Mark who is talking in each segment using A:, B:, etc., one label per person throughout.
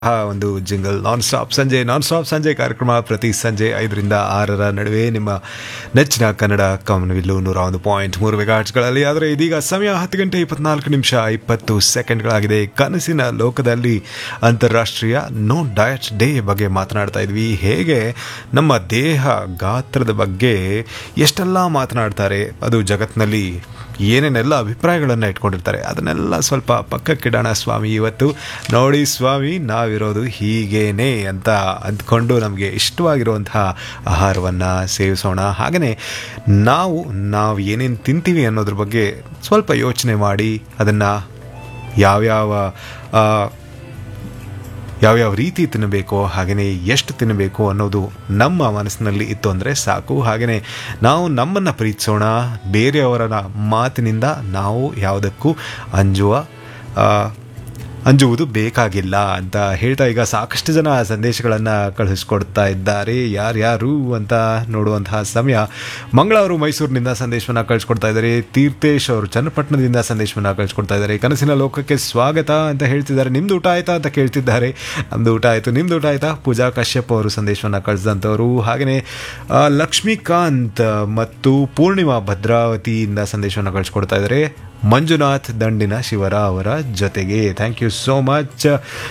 A: ಆ ಒಂದು jingle non stop ಸಂಜೆ ನಾನ್ ಸ್ಟಾಪ್ ಸಂಜೆ ಕಾರ್ಯಕ್ರಮ ಪ್ರತಿ ಸಂಜೆ ಐದರಿಂದ ಆರರ ನಡುವೆ ನಿಮ್ಮ ನೆಚ್ಚಿನ ಕನ್ನಡ ಕಮನವಿಲ್ಲು ನೂರ ಒಂದು ಪಾಯಿಂಟ್ ಮೂರು ಮೆಗಾಟ್ಸ್ಗಳಲ್ಲಿ ಆದರೆ ಇದೀಗ ಸಮಯ ಹತ್ತು ಗಂಟೆ ಇಪ್ಪತ್ನಾಲ್ಕು ನಿಮಿಷ ಇಪ್ಪತ್ತು ಸೆಕೆಂಡ್ಗಳಾಗಿದೆ ಕನಸಿನ ಲೋಕದಲ್ಲಿ ಅಂತಾರಾಷ್ಟ್ರೀಯ ನೋ ಡಯಟ್ ಡೇ ಬಗ್ಗೆ ಮಾತನಾಡ್ತಾ ಇದ್ವಿ ಹೇಗೆ ನಮ್ಮ ದೇಹ ಗಾತ್ರದ ಬಗ್ಗೆ ಎಷ್ಟೆಲ್ಲ ಮಾತನಾಡ್ತಾರೆ ಅದು ಜಗತ್ತಿನಲ್ಲಿ ಏನೇನೆಲ್ಲ ಅಭಿಪ್ರಾಯಗಳನ್ನು ಇಟ್ಕೊಂಡಿರ್ತಾರೆ ಅದನ್ನೆಲ್ಲ ಸ್ವಲ್ಪ ಪಕ್ಕಕ್ಕಿಡೋಣ ಸ್ವಾಮಿ ಇವತ್ತು ನೋಡಿ ಸ್ವಾಮಿ ನಾವಿರೋದು ಹೀಗೇನೆ ಅಂತ ಅಂದ್ಕೊಂಡು ನಮಗೆ ಇಷ್ಟವಾಗಿರುವಂತಹ ಆಹಾರವನ್ನು ಸೇವಿಸೋಣ ಹಾಗೆಯೇ ನಾವು ನಾವು ಏನೇನು ತಿಂತೀವಿ ಅನ್ನೋದ್ರ ಬಗ್ಗೆ ಸ್ವಲ್ಪ ಯೋಚನೆ ಮಾಡಿ ಅದನ್ನು ಯಾವ್ಯಾವ ಆ, ಯಾವ್ಯಾವ ರೀತಿ ತಿನ್ನಬೇಕು ಹಾಗೆಯೇ ಎಷ್ಟು ತಿನ್ನಬೇಕು ಅನ್ನೋದು ನಮ್ಮ ಮನಸ್ಸಿನಲ್ಲಿ ಇತ್ತು ಅಂದರೆ ಸಾಕು ಹಾಗೆಯೇ ನಾವು ನಮ್ಮನ್ನು ಪ್ರೀತಿಸೋಣ ಬೇರೆಯವರ ಮಾತಿನಿಂದ ನಾವು ಯಾವುದಕ್ಕೂ ಅಂಜುವ ಆ, ಅಂಜುವುದು ಬೇಕಾಗಿಲ್ಲ ಅಂತ ಹೇಳ್ತಾ ಈಗ ಸಾಕಷ್ಟು ಜನ ಸಂದೇಶಗಳನ್ನು ಕಳಿಸ್ಕೊಡ್ತಾ ಇದ್ದಾರೆ ಯಾರ್ಯಾರು ಅಂತ ನೋಡುವಂತಹ ಸಮಯ ಮಂಗಳವರು ಮೈಸೂರಿನಿಂದ ಸಂದೇಶವನ್ನು ಕಳಿಸ್ಕೊಡ್ತಾ ಇದ್ದಾರೆ ತೀರ್ಥೇಶ್ ಅವರು ಚನ್ನಪಟ್ಟಣದಿಂದ ಸಂದೇಶವನ್ನು ಕಳಿಸ್ಕೊಡ್ತಾ ಇದ್ದಾರೆ ಕನಸಿನ ಲೋಕಕ್ಕೆ ಸ್ವಾಗತ ಅಂತ ಹೇಳ್ತಿದ್ದಾರೆ ನಿಮ್ದು ಊಟ ಆಯ್ತಾ ಅಂತ ಕೇಳ್ತಿದ್ದಾರೆ ನಮ್ದು ಊಟ ಆಯಿತು ನಿಮ್ದು ಊಟ ಆಯ್ತಾ ಪೂಜಾ ಕಶ್ಯಪ್ ಅವರು ಸಂದೇಶವನ್ನು ಕಳಿಸಿದಂಥವ್ರು ಹಾಗೆಯೇ ಆ, ಲಕ್ಷ್ಮೀಕಾಂತ್ ಮತ್ತು ಪೂರ್ಣಿಮಾ ಭದ್ರಾವತಿಯಿಂದ ಸಂದೇಶವನ್ನು ಕಳಿಸ್ಕೊಡ್ತಾ ಇದ್ದಾರೆ ಮಂಜುನಾಥ್ ದಂಡಿನ ಶಿವರ ಅವರ ಜೊತೆಗೆ ಥ್ಯಾಂಕ್ ಯು ಸೋ ಮಚ್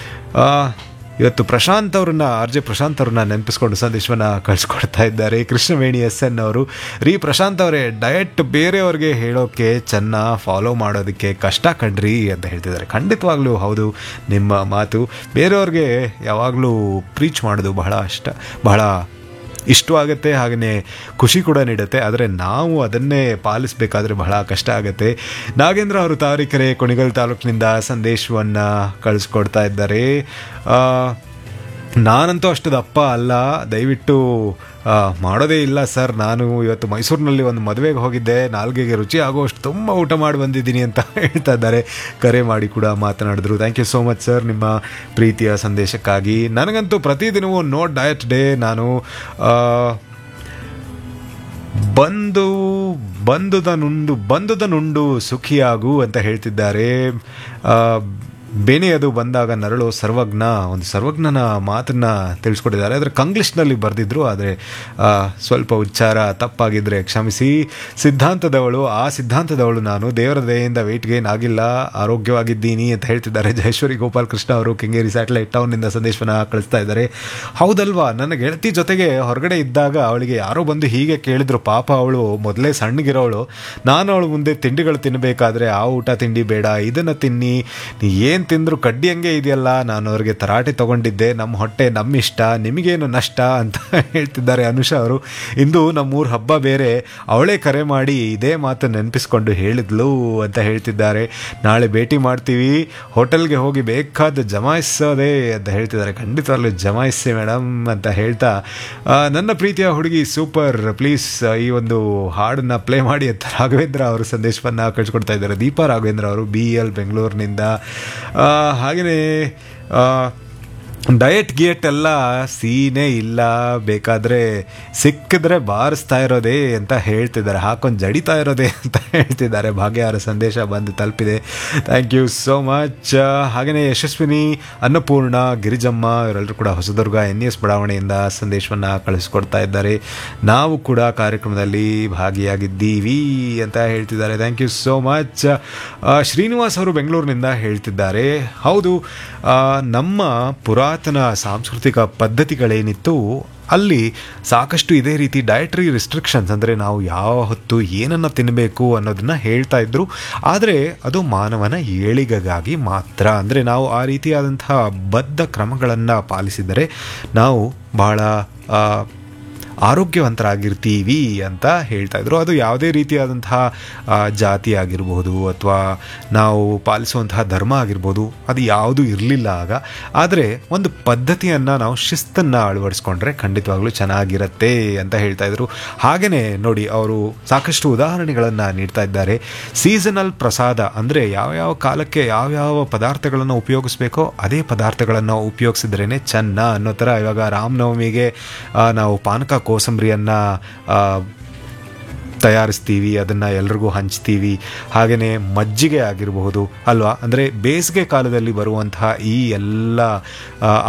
A: ಇವತ್ತು ಪ್ರಶಾಂತ್ ಅವ್ರನ್ನ ಆರ್ ಜೆ ಪ್ರಶಾಂತ್ ಅವ್ರನ್ನ ನೆನಪಿಸ್ಕೊಂಡು ಸಂದೇಶವನ್ನು ಕಳಿಸ್ಕೊಡ್ತಾ ಇದ್ದಾರೆ ಕೃಷ್ಣವೇಣಿ ಎಸ್ ಎನ್ ಅವರು ರೀ ಪ್ರಶಾಂತ್ ಅವರೇ ಡಯಟ್ ಬೇರೆಯವ್ರಿಗೆ ಹೇಳೋಕೆ ಚೆನ್ನ ಫಾಲೋ ಮಾಡೋದಕ್ಕೆ ಕಷ್ಟ ಕಣ್ರಿ ಅಂತ ಹೇಳ್ತಿದ್ದಾರೆ ಖಂಡಿತವಾಗ್ಲೂ ಹೌದು ನಿಮ್ಮ ಮಾತು ಬೇರೆಯವ್ರಿಗೆ ಯಾವಾಗಲೂ ಪ್ರೀಚ್ ಮಾಡೋದು ಬಹಳ ಇಷ್ಟ ಬಹಳ ಇಷ್ಟವಾಗುತ್ತೆ ಹಾಗೆಯೇ ಖುಷಿ ಕೂಡ ನೀಡುತ್ತೆ ಆದರೆ ನಾವು ಅದನ್ನೇ ಪಾಲಿಸಬೇಕಾದ್ರೆ ಬಹಳ ಕಷ್ಟ ಆಗುತ್ತೆ ನಾಗೇಂದ್ರ ಅವರು ತಾರೀಕೆರೆ ಕುಣಿಗಲ್ ತಾಲೂಕಿನಿಂದ ಸಂದೇಶವನ್ನು ಕಳಿಸ್ಕೊಡ್ತಾ ಇದ್ದಾರೆ ಆ, ನಾನಂತೂ ಅಷ್ಟು ದಪ್ಪ ಅಲ್ಲ ದಯವಿಟ್ಟು ಆ, ಮಾಡೋದೇ ಇಲ್ಲ ಸರ್ ನಾನು ಇವತ್ತು ಮೈಸೂರಿನಲ್ಲಿ ಒಂದು ಮದುವೆಗೆ ಹೋಗಿದ್ದೆ ನಾಲ್ಗೆಗೆ ರುಚಿ ಆಗುವಷ್ಟು ತುಂಬ ಊಟ ಮಾಡಿ ಬಂದಿದ್ದೀನಿ ಅಂತ ಹೇಳ್ತಾ ಇದ್ದಾರೆ ಕರೆ ಮಾಡಿ ಕೂಡ ಮಾತನಾಡಿದ್ರು thank you so much sir ನಿಮ್ಮ ಪ್ರೀತಿಯ ಸಂದೇಶಕ್ಕಾಗಿ ನನಗಂತೂ ಪ್ರತಿದಿನವೂ ನೋ ಡಯಟ್ ಡೇ ನಾನು ಆ, ಬಂದು ಬಂದುದ ನುಂಡು ಬಂದುದ ನುಂಡು ಸುಖಿಯಾಗು ಅಂತ ಹೇಳ್ತಿದ್ದಾರೆ ಆ, ಬೇನೆಯದು ಬಂದಾಗ ನರಳು ಸರ್ವಜ್ಞ ಒಂದು ಸರ್ವಜ್ಞನ ಮಾತನ್ನ ತಿಳಿಸ್ಕೊಟ್ಟಿದ್ದಾರೆ ಆದರೆ ಕಂಗ್ಲಿಷ್ನಲ್ಲಿ ಬರೆದಿದ್ರು ಆದರೆ ಆ, ಸ್ವಲ್ಪ ಉಚ್ಚಾರ ತಪ್ಪಾಗಿದ್ದರೆ ಕ್ಷಮಿಸಿ ಸಿದ್ಧಾಂತದವಳು ಆ ಸಿದ್ಧಾಂತದವಳು ನಾನು ದೇವರ ದಯೆಯಿಂದ ವೆಯ್ಟ್ ಗೇನ್ ಆಗಿಲ್ಲ ಆರೋಗ್ಯವಾಗಿದ್ದೀನಿ ಅಂತ ಹೇಳ್ತಿದ್ದಾರೆ ಜಯೇಶ್ವರಿ ಗೋಪಾಲ್ ಕೃಷ್ಣ ಅವರು ಕೆಂಗೇರಿ ಸ್ಯಾಟಲೈಟ್ ಟೌನ್ನಿಂದ ಸಂದೇಶವನ್ನು ಕಳಿಸ್ತಾ ಇದ್ದಾರೆ ಹೌದಲ್ವಾ ನನ್ನ ಗೆಳತಿ ಜೊತೆಗೆ ಹೊರಗಡೆ ಇದ್ದಾಗ ಅವಳಿಗೆ ಯಾರೋ ಬಂದು ಹೀಗೆ ಕೇಳಿದ್ರು ಪಾಪ ಅವಳು ಮೊದಲೇ ಸಣ್ಣಗಿರೋವಳು ನಾನು ಅವಳು ಮುಂದೆ ತಿಂಡಿಗಳು ತಿನ್ನಬೇಕಾದ್ರೆ ಆ ಊಟ ತಿಂಡಿ ಬೇಡ ಇದನ್ನು ತಿನ್ನಿ ನೀ ಏನು ತಿಂದ್ರು ಕಡ್ಡಿ ಹಂಗೆ ಇದೆಯಲ್ಲ ನಾನು ಅವ್ರಿಗೆ ತರಾಟೆ ತಗೊಂಡಿದ್ದೆ ನಮ್ಮ ಹೊಟ್ಟೆ ನಮ್ಮ ಇಷ್ಟ ನಿಮಗೇನು ನಷ್ಟ ಅಂತ ಹೇಳ್ತಿದ್ದಾರೆ ಅನುಷಾ ಅವರು ಇಂದು ನಮ್ಮೂರ ಹಬ್ಬ ಬೇರೆ ಅವಳೇ ಕರೆ ಮಾಡಿ ಇದೇ ಮಾತು ನೆನಪಿಸ್ಕೊಂಡು ಹೇಳಿದ್ಲು ಅಂತ ಹೇಳ್ತಿದ್ದಾರೆ ನಾಳೆ ಭೇಟಿ ಮಾಡ್ತೀವಿ ಹೋಟೆಲ್ಗೆ ಹೋಗಿ ಬೇಕಾದ ಜಮಾಯಿಸೋದೇ ಅಂತ ಹೇಳ್ತಿದ್ದಾರೆ ಖಂಡಿತವಾಗ್ಲೂ ಜಮಾಯಿಸಿ ಮೇಡಮ್ ಅಂತ ಹೇಳ್ತಾ ಆ, ನನ್ನ ಪ್ರೀತಿಯ ಹುಡುಗಿ ಸೂಪರ್ ಪ್ಲೀಸ್ ಈ ಒಂದು ಹಾಡನ್ನ ಪ್ಲೇ ಮಾಡಿ ಅಂತ ರಾಘವೇಂದ್ರ ಅವರು ಸಂದೇಶವನ್ನು ಕಳಿಸ್ಕೊಡ್ತಾ ಇದ್ದಾರೆ ದೀಪಾ ರಾಘವೇಂದ್ರ ಅವರು ಬಿ ಎಲ್ ಬೆಂಗಳೂರಿನಿಂದ ಆ, ಹಾಗೆಯೇ ಆ, ಡಯಟ್ ಗಿಯಟ್ ಎಲ್ಲ ಸೀನೇ ಇಲ್ಲ ಬೇಕಾದ್ರೆ ಸಿಕ್ಕಿದ್ರೆ ಬಾರಿಸ್ತಾ ಇರೋದೇ ಅಂತ ಹೇಳ್ತಿದ್ದಾರೆ ಹಾಕೊಂಡು ಜಡಿತಾ ಇರೋದೇ ಅಂತ ಹೇಳ್ತಿದ್ದಾರೆ ಭಾಗ್ಯಹಾರ ಸಂದೇಶ ಬಂದು ತಲುಪಿದೆ ಥ್ಯಾಂಕ್ ಯು ಸೋ ಮಚ್ ಹಾಗೆಯೇ ಯಶಸ್ವಿನಿ ಅನ್ನಪೂರ್ಣ ಗಿರಿಜಮ್ಮ ಇವರೆಲ್ಲರೂ ಕೂಡ ಹೊಸದುರ್ಗ ಎನ್ ಎಸ್ ಬಡಾವಣೆಯಿಂದ ಸಂದೇಶವನ್ನು ಕಳಿಸ್ಕೊಡ್ತಾ ಇದ್ದಾರೆ ನಾವು ಕೂಡ ಕಾರ್ಯಕ್ರಮದಲ್ಲಿ ಭಾಗಿಯಾಗಿದ್ದೀವಿ ಅಂತ ಹೇಳ್ತಿದ್ದಾರೆ thank you so much Srinivas ಅವರು ಬೆಂಗಳೂರಿನಿಂದ ಹೇಳ್ತಿದ್ದಾರೆ ಹೌದು ಆ, ನಮ್ಮ ಪುರಾತನ ಸಾಂಸ್ಕೃತಿಕ ಪದ್ಧತಿಗಳೇನಿತ್ತು ಅಲ್ಲಿ ಸಾಕಷ್ಟು ಇದೇ ರೀತಿ ಡಯಟ್ರಿ ರಿಸ್ಟ್ರಿಕ್ಷನ್ಸ್ ಅಂದರೆ ನಾವು ಯಾವ ಹೊತ್ತು ಏನನ್ನು ತಿನ್ನಬೇಕು ಅನ್ನೋದನ್ನ ಹೇಳ್ತಾ ಇದ್ರು ಆದರೆ ಅದು ಮಾನವನ ಏಳಿಗೆಗಾಗಿ ಮಾತ್ರ ಅಂದರೆ ನಾವು ಆ ರೀತಿಯಾದಂತಹ ಬದ್ಧ ಕ್ರಮಗಳನ್ನು ಪಾಲಿಸಿದರೆ ನಾವು ಬಹಳ ಆ, ಆರೋಗ್ಯವಂತರಾಗಿರ್ತೀವಿ ಅಂತ ಹೇಳ್ತಾ ಇದ್ರು ಅದು ಯಾವುದೇ ರೀತಿಯಾದಂತಹ ಆ, ಜಾತಿ ಆಗಿರ್ಬೋದು ಅಥವಾ ನಾವು ಪಾಲಿಸುವಂತಹ ಧರ್ಮ ಆಗಿರ್ಬೋದು ಅದು ಯಾವುದೂ ಇರಲಿಲ್ಲ ಆಗ ಆದರೆ ಒಂದು ಪದ್ಧತಿಯನ್ನು ನಾವು ಶಿಸ್ತನ್ನು ಅಳವಡಿಸ್ಕೊಂಡ್ರೆ ಖಂಡಿತವಾಗ್ಲೂ ಚೆನ್ನಾಗಿರತ್ತೆ ಅಂತ ಹೇಳ್ತಾ ಇದ್ರು ಹಾಗೆಯೇ ನೋಡಿ ಅವರು ಸಾಕಷ್ಟು ಉದಾಹರಣೆಗಳನ್ನು ನೀಡ್ತಾ ಇದ್ದಾರೆ ಸೀಸನಲ್ ಪ್ರಸಾದ ಅಂದರೆ ಯಾವ್ಯಾವ ಕಾಲಕ್ಕೆ ಯಾವ್ಯಾವ ಪದಾರ್ಥಗಳನ್ನು ಉಪಯೋಗಿಸ್ಬೇಕೋ ಅದೇ ಪದಾರ್ಥಗಳನ್ನು ಉಪಯೋಗಿಸಿದ್ರೇ ಚೆನ್ನ ಅನ್ನೋ ಥರ ಇವಾಗ ರಾಮನವಮಿಗೆ ಆ, ನಾವು ಪಾನಕ ಕೋಸಂಬರಿಯನ್ನು ತಯಾರಿಸ್ತೀವಿ ಅದನ್ನು ಎಲ್ರಿಗೂ ಹಂಚ್ತೀವಿ ಹಾಗೆಯೇ ಮಜ್ಜಿಗೆ ಆಗಿರಬಹುದು ಅಲ್ವಾ ಅಂದರೆ ಬೇಸಿಗೆ ಕಾಲದಲ್ಲಿ ಬರುವಂತಹ ಈ ಎಲ್ಲ ಆ,